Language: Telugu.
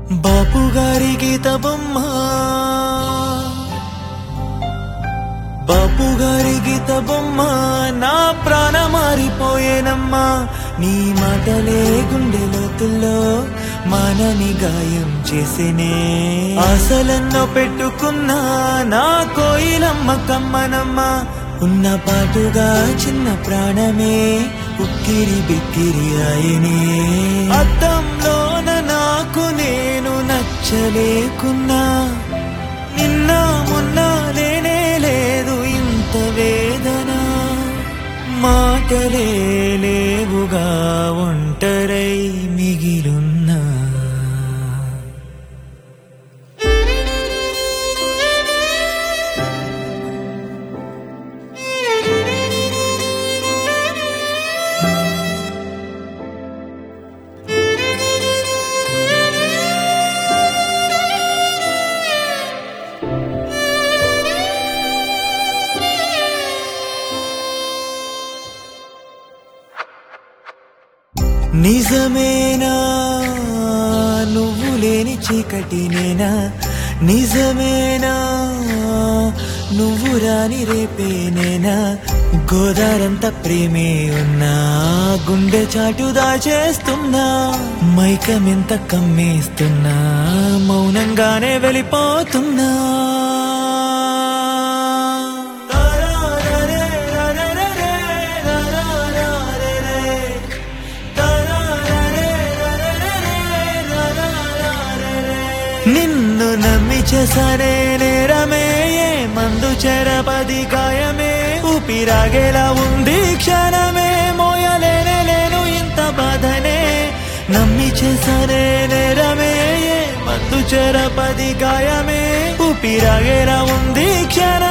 బాపు గారి గీత బొమ్మ బాపు గారి గీత బొమ్మ నా ప్రాణ మారిపోయేనమ్మా నీ మాటలే గుండె లోతుల్లో మానని గాయం చేసేనే ఆశలెన్నో పెట్టుకున్నా నా కోయిలమ్మ కమ్మనమ్మ ఉన్న పాటుగా చిన్న ప్రాణమే ఉక్కిరి బిక్కిరి ఆయనే అద్దంలోన నాకు నేను నచ్చలేకున్నా నిన్న మొన్న లేనే లేదు ఇంత వేదన మాటలే లేవుగా ఒంటరై మిగిలున్నా నిజమేనా నువ్వు లేని చీకటి నేనా నిజమేనా నువ్వు రాని రేపే నేనా గోదారంత ప్రేమే ఉన్నా గుండె చాటు దాచేస్తున్నా మైకమెంత కమ్మేస్తున్నా మౌనంగానే వెళ్ళిపోతున్నా నిన్ను నమ్మి చేసనే నేరమే ఏ మందు చెరపది గాయమే ఊపిరాగేలా ఉంది క్షణమే మోయలేనే లేను ఇంత బాధనే నమ్మి చేసనే నేరమే ఏ మందు చెరపది గాయమే ఊపిరాగేలా ఉంది క్షణమే